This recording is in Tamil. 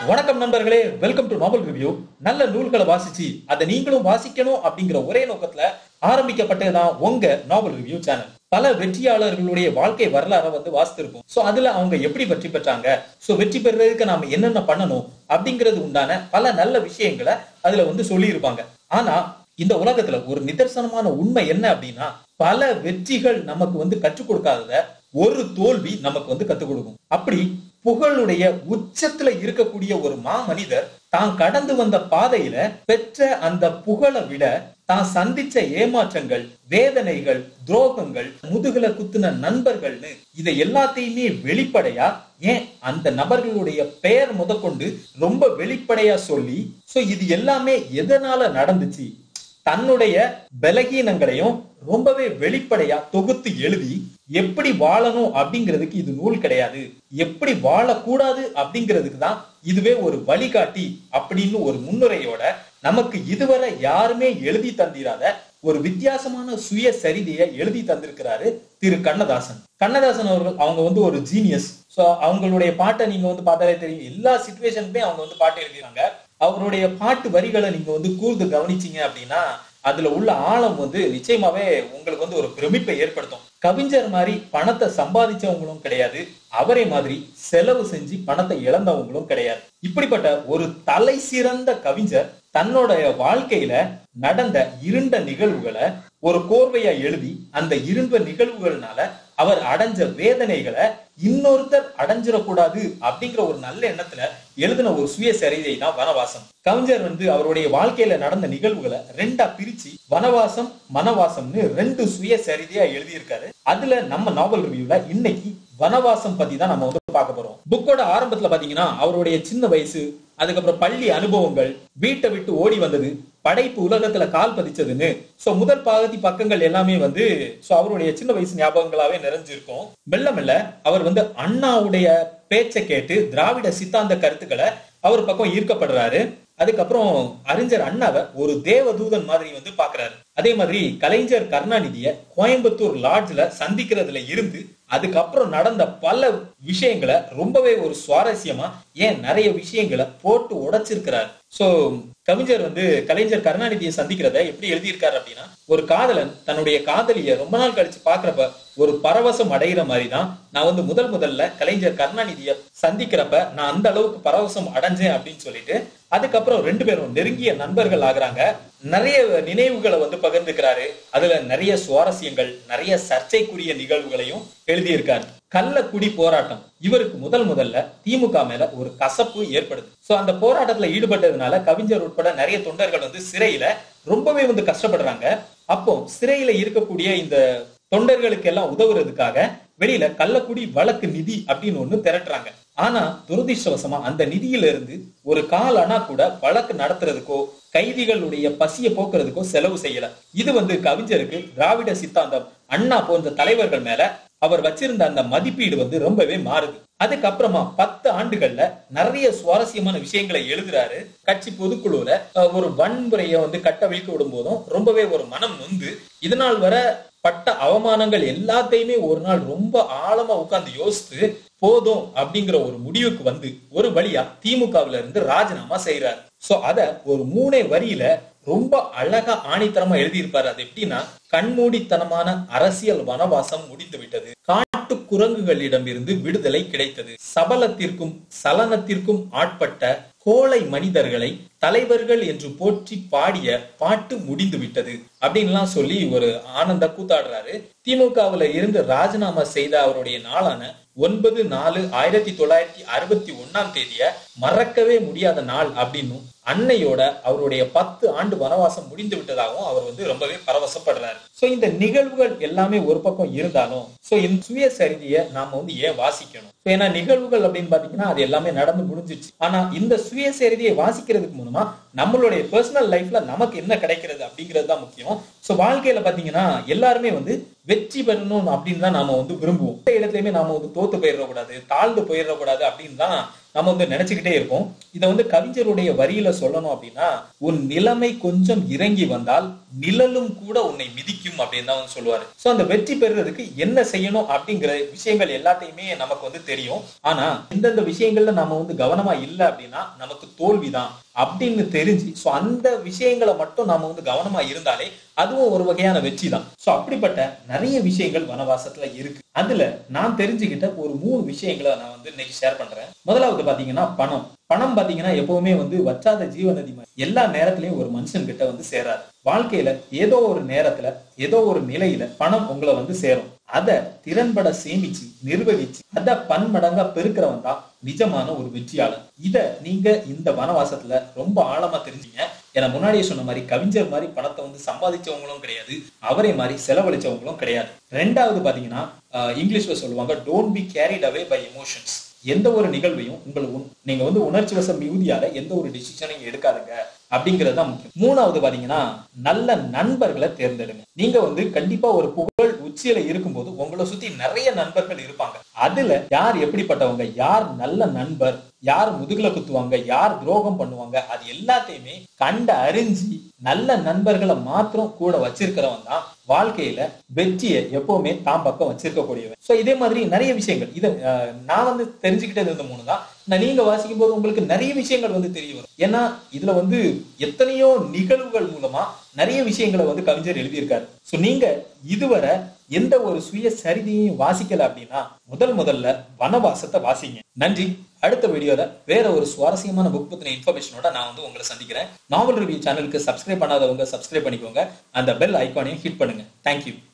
வணக்கம் நண்பர்களே வெல்கம் டு நாவல் ரிவ்யூ நல்ல நூல்களை வாசிச்சு அதை நீங்களும் வாசிக்கணும் அப்படிங்கிற ஒரே நோக்கத்துல ஆரம்பிக்கப்பட்டதுதான் உங்க நாவல் ரிவ்யூ சேனல் பல வெற்றியாளர்களுடைய வாழ்க்கை வரலாறை வந்து வாசித்திருப்போம் சோ அதுல அவங்க எப்படி வெற்றி பெற்றாங்க சோ வெற்றி பெறுறதுக்கு நாம என்னென்ன பண்ணணும் அப்படிங்கிறது உண்டான பல நல்ல விஷயங்களை அதுல வந்து சொல்லியிருப்பாங்க ஆனா இந்த உலகத்துல ஒரு நிதர்சனமான உண்மை என்ன அப்படின்னா பல வெற்றிகள் நமக்கு வந்து கற்றுக் கொடுக்காதத ஒரு தோல்வி நமக்கு வந்து கத்துக் கொடுக்கும் அப்படி புகழுடைய உச்சத்துல இருக்கக்கூடிய ஒரு மாமனிதர் தான் கடந்து வந்த பாதையில பெற்ற அந்த புகழை விட தான் சந்திச்ச ஏமாற்றங்கள் வேதனைகள் துரோகங்கள் முதுகுல குத்துன நண்பர்கள்னு இதை எல்லாத்தையுமே வெளிப்படையா ஏன் அந்த நபர்களுடைய பெயர் முதற்கொண்டு ரொம்ப வெளிப்படையா சொல்லி சோ இது எல்லாமே எதனால நடந்துச்சு தன்னுடைய பலகீனங்களையும் ரொம்பவே வெளிப்படையா தொகுத்து எழுதி எப்படி வாழணும் அப்படிங்கிறதுக்கு இது நூல் கிடையாது எப்படி வாழக்கூடாது அப்படிங்கிறதுக்கு தான் இதுவே ஒரு வழிகாட்டி அப்படின்னு ஒரு முன்னுரையோட நமக்கு இதுவரை யாருமே எழுதி தந்திராத ஒரு வித்தியாசமான சுய சரிதையை எழுதி தந்திருக்கிறாரு திரு கண்ணதாசன் கண்ணதாசன் அவர்கள் அவங்க வந்து ஒரு ஜீனியஸ் சோ அவங்களுடைய பாட்டை நீங்க வந்து பார்த்தாலே தெரியும் எல்லா சுச்சுவேஷனுக்குமே அவங்க வந்து பாட்டு எழுதிறாங்க அவருடைய பாட்டு வரிகளை நீங்க வந்து கூர்ந்து கவனிச்சீங்க அப்படின்னா அதுல உள்ள ஆழம் வந்து நிச்சயமாவே உங்களுக்கு வந்து ஒரு பிரமிப்பை ஏற்படுத்தும் கவிஞர் மாதிரி பணத்தை சம்பாதிச்சவங்களும் கிடையாது அவரே மாதிரி செலவு செஞ்சு பணத்தை இழந்தவங்களும் கிடையாது இப்படிப்பட்ட ஒரு தலை சிறந்த கவிஞர் தன்னோட வாழ்க்கையில நடந்த இருண்ட நிகழ்வுகளை ஒரு கோர்வையா எழுதி அந்த இருண்ட நிகழ்வுகள்னால அவர் அடைஞ்ச வேதனைகளை இன்னொருத்தர் அடைஞ்சிடக்கூடாது அப்படிங்கிற ஒரு நல்ல எண்ணத்துல எழுதின ஒரு சுய சரிதை தான் வனவாசம் கவிஞர் வந்து அவருடைய வாழ்க்கையில நடந்த நிகழ்வுகளை ரெண்டா பிரிச்சு வனவாசம் மனவாசம்னு ரெண்டு சுய சரிதையா எழுதியிருக்காரு அதுல நம்ம நாவல் ரிவ்யூல இன்னைக்கு வனவாசம் பத்தி தான் நம்ம வந்து பார்க்க போறோம் புக்கோட ஆரம்பத்துல பாத்தீங்கன்னா அவருடைய சின்ன வயசு அதுக்கப்புறம் பள்ளி அனுபவங்கள் வீட்டை விட்டு ஓடி வந்தது படைப்பு உலகத்துல கால் பதிச்சதுன்னு சோ முதல் பாகதி பக்கங்கள் எல்லாமே வந்து சோ அவருடைய சின்ன வயசு ஞாபகங்களாவே நிறைஞ்சிருக்கும் மெல்ல மெல்ல அவர் வந்து அண்ணாவுடைய பேச்சை கேட்டு திராவிட சித்தாந்த கருத்துக்களை அவர் பக்கம் ஈர்க்கப்படுறாரு அதுக்கப்புறம் அறிஞர் அண்ணாவை ஒரு தேவதூதன் மாதிரி வந்து பாக்குறாரு அதே மாதிரி கலைஞர் கருணாநிதிய கோயம்புத்தூர் லாட்ஜ்ல சந்திக்கிறதுல இருந்து அதுக்கப்புறம் நடந்த பல விஷயங்களை ரொம்பவே ஒரு சுவாரஸ்யமா ஏன் நிறைய விஷயங்களை போட்டு உடைச்சிருக்கிறார் சோ கவிஞர் வந்து கலைஞர் கருணாநிதியை சந்திக்கிறத எப்படி எழுதியிருக்காரு அப்படின்னா ஒரு காதலன் தன்னுடைய காதலிய ரொம்ப நாள் கழிச்சு பாக்குறப்ப ஒரு பரவசம் அடைகிற மாதிரி தான் நான் வந்து முதல் முதல்ல கலைஞர் கருணாநிதிய சந்திக்கிறப்ப நான் அந்த அளவுக்கு பரவசம் அடைஞ்சேன் அப்படின்னு சொல்லிட்டு அதுக்கப்புறம் ரெண்டு பேரும் நெருங்கிய நண்பர்கள் ஆகுறாங்க நிறைய நினைவுகளை வந்து பகிர்ந்துக்கிறாரு அதுல நிறைய சுவாரஸ்யங்கள் நிறைய சர்ச்சைக்குரிய நிகழ்வுகளையும் எழுதியிருக்காரு கள்ளக்குடி போராட்டம் இவருக்கு முதல் முதல்ல திமுக மேல ஒரு கசப்பு ஏற்படுது சோ அந்த போராட்டத்துல ஈடுபட்டதுனால கவிஞர் உட்பட நிறைய தொண்டர்கள் வந்து சிறையில ரொம்பவே வந்து கஷ்டப்படுறாங்க அப்போ சிறையில இருக்கக்கூடிய இந்த தொண்டர்களுக்கு எல்லாம் உதவுறதுக்காக வெளியில கள்ளக்குடி வழக்கு நிதி அப்படின்னு ஒண்ணு திரட்டுறாங்க ஆனா துரதிருஷ்டவசமா அந்த நிதியில இருந்து ஒரு கால் அணா கூட வழக்கு நடத்துறதுக்கோ கைதிகளுடைய பசிய போக்குறதுக்கோ செலவு செய்யல இது வந்து கவிஞருக்கு திராவிட சித்தாந்தம் அண்ணா போன்ற தலைவர்கள் மேல அவர் வச்சிருந்த அந்த மதிப்பீடு வந்து ரொம்பவே மாறுது அதுக்கப்புறமா பத்து ஆண்டுகள்ல நிறைய சுவாரஸ்யமான விஷயங்களை எழுதுறாரு கட்சி பொதுக்குழுல ஒரு வன்முறையை வந்து கட்டவிழ்க்க விடும் போதும் ரொம்பவே ஒரு மனம் நொந்து இதனால் வர பட்ட அவமானங்கள் எல்லாத்தையுமே ஒரு நாள் ரொம்ப ஆழமா உட்கார்ந்து யோசித்து போதும் அப்படிங்கிற ஒரு முடிவுக்கு வந்து ஒரு வழியா திமுகவுல இருந்து ராஜினாமா செய்யறாரு சோ அத ஒரு மூணே வரியில ரொம்ப அழகா ஆணித்தரமா எழுதியிருப்பாரு அது எப்படின்னா கண்மூடித்தனமான அரசியல் வனவாசம் முடிந்து விட்டது காட்டு குரங்குகளிடம் இருந்து விடுதலை கிடைத்தது சபலத்திற்கும் சலனத்திற்கும் ஆட்பட்ட கோழை மனிதர்களை தலைவர்கள் என்று போற்றி பாடிய பாட்டு முடிந்து விட்டது அப்படின்லாம் சொல்லி ஒரு ஆனந்த கூத்தாடுறாரு திமுகவுல இருந்து ராஜினாமா செய்த அவருடைய நாளான ஒன்பது நாலு ஆயிரத்தி தொள்ளாயிரத்தி அறுபத்தி ஒன்னாம் தேதிய மறக்கவே முடியாத நாள் அப்படின்னும் அன்னையோட அவருடைய பத்து ஆண்டு வனவாசம் முடிந்து விட்டதாகவும் அவர் வந்து ரொம்பவே பரவசப்படுறாரு சோ இந்த நிகழ்வுகள் எல்லாமே ஒரு பக்கம் இருந்தாலும் சோ இந்த சுய சரிதியை நாம வந்து ஏன் வாசிக்கணும் ஏன்னா நிகழ்வுகள் அப்படின்னு பாத்தீங்கன்னா அது எல்லாமே நடந்து முடிஞ்சிச்சு ஆனா இந்த சுய சரிதியை வாசிக்கிறதுக்கு மூலமா நம்மளுடைய பர்சனல் லைஃப்ல நமக்கு என்ன கிடைக்கிறது அப்படிங்கிறது தான் முக்கியம் சோ வாழ்க்கையில பாத்தீங்கன்னா எல்லாருமே வந்து வெற்றி பெறணும் அப்படின்னு தான் நாம வந்து விரும்புவோம் எந்த இடத்துலயுமே நாம வந்து தோத்து போயிடக்கூடாது தாழ்ந்து போயிடக்கூடாது அப்படின்னு தான் நம்ம வந்து நினைச்சுக்கிட்டே இருப்போம் இதை வந்து கவிஞருடைய வரியில சொல்லணும் அப்படின்னா உன் நிலைமை கொஞ்சம் இறங்கி வந்தால் நிழலும் கூட உன்னை மிதிக்கும் அப்படின்னு தான் வந்து சொல்லுவாரு சோ அந்த வெற்றி பெறுறதுக்கு என்ன செய்யணும் அப்படிங்கிற விஷயங்கள் எல்லாத்தையுமே நமக்கு வந்து தெரியும் ஆனா எந்தெந்த விஷயங்கள்ல நம்ம வந்து கவனமா இல்லை அப்படின்னா நமக்கு தோல்விதான் அப்படின்னு தெரிஞ்சு சோ அந்த விஷயங்களை மட்டும் நாம வந்து கவனமா இருந்தாலே அதுவும் ஒரு வகையான வெற்றி தான் சோ அப்படிப்பட்ட நிறைய விஷயங்கள் வனவாசத்துல இருக்கு அதுல நான் தெரிஞ்சுக்கிட்ட ஒரு மூணு விஷயங்களை நான் வந்து இன்னைக்கு ஷேர் பண்றேன் முதலாவது பாத்தீங்கன்னா பணம் பணம் பாத்தீங்கன்னா எப்பவுமே வந்து வற்றாத ஜீவநதி மாதிரி எல்லா நேரத்திலயும் ஒரு மனுஷன் கிட்ட வந்து சேராது வாழ்க்கையில ஏதோ ஒரு நேரத்துல ஏதோ ஒரு நிலையில பணம் உங்களை வந்து சேரும் அதை திறன்பட சேமிச்சு நிர்வகிச்சு அதை பன்மடங்கா பெருக்கிறவன் தான் நிஜமான ஒரு வெற்றியாளர் இத நீங்க இந்த வனவாசத்துல ரொம்ப ஆழமா தெரிஞ்சீங்க ஏன்னா முன்னாடியே சொன்ன மாதிரி கவிஞர் மாதிரி பணத்தை வந்து சம்பாதிச்சவங்களும் கிடையாது அவரே மாதிரி செலவழிச்சவங்களும் கிடையாது ரெண்டாவது பாத்தீங்கன்னா ஆஹ் இங்கிலீஷ்ல சொல்லுவாங்க don't be carried away by emotions எந்த ஒரு நிகழ்வையும் உங்களுக்கு உண்- நீங்க வந்து உணர்ச்சி வசம் மிகுதியால எந்த ஒரு டிசிஷனையும் எடுக்காதுங்க அப்படிங்கிறது தான் முக்கியம் மூணாவது பாத்தீங்கன்னா நல்ல நண்பர்களை தேர்ந்தெடுங்க நீங்க வந்து கண்டிப்பா ஒரு புகழ் உச்சியில இருக்கும்போது உங்களை சுத்தி நிறைய நண்பர்கள் இருப்பாங்க அதுல யார் எப்படிப்பட்டவங்க யார் நல்ல நண்பர் யார் முதுகுல குத்துவாங்க யார் துரோகம் பண்ணுவாங்க அது எல்லாத்தையுமே கண்டு அறிஞ்சு நல்ல நண்பர்களை மாத்திரம் கூட வச்சிருக்கிறவன் தான் வாழ்க்கையில வெற்றியை எப்பவுமே தான் பக்கம் வச்சிருக்கக்கூடியவன் சோ இதே மாதிரி நிறைய விஷயங்கள் இத அஹ், நான் வந்து தெரிஞ்சுக்கிட்டது இந்த மூணு தான் நான் நீங்க வாசிக்கும் போது உங்களுக்கு நிறைய விஷயங்கள் வந்து தெரிய வரும் ஏன்னா இதுல வந்து எத்தனையோ நிகழ்வுகள் மூலமா நிறைய விஷயங்களை வந்து கவிஞர் எழுதியிருக்காரு சோ நீங்க இதுவரை எந்த ஒரு சுய சரிதையும் வாசிக்கல அப்படின்னா முதல் முதல்ல வனவாசத்தை வாசிங்க நன்றி அடுத்த வீடியோல வேற ஒரு சுவாரஸ்யமான புக் பத்தின இன்ஃபர்மேஷனோட நான் வந்து உங்களை சந்திக்கிறேன் நாவல் ரிவ்யூ சேனலுக்கு சப்ஸ்கிரைப் பண்ணாதவங்க சப்ஸ்கிரைப் பண்ணிக்கோங்க அந்த பெல் ஐக்கானையும் ஹிட் பண்ணுங்க தேங்க்யூ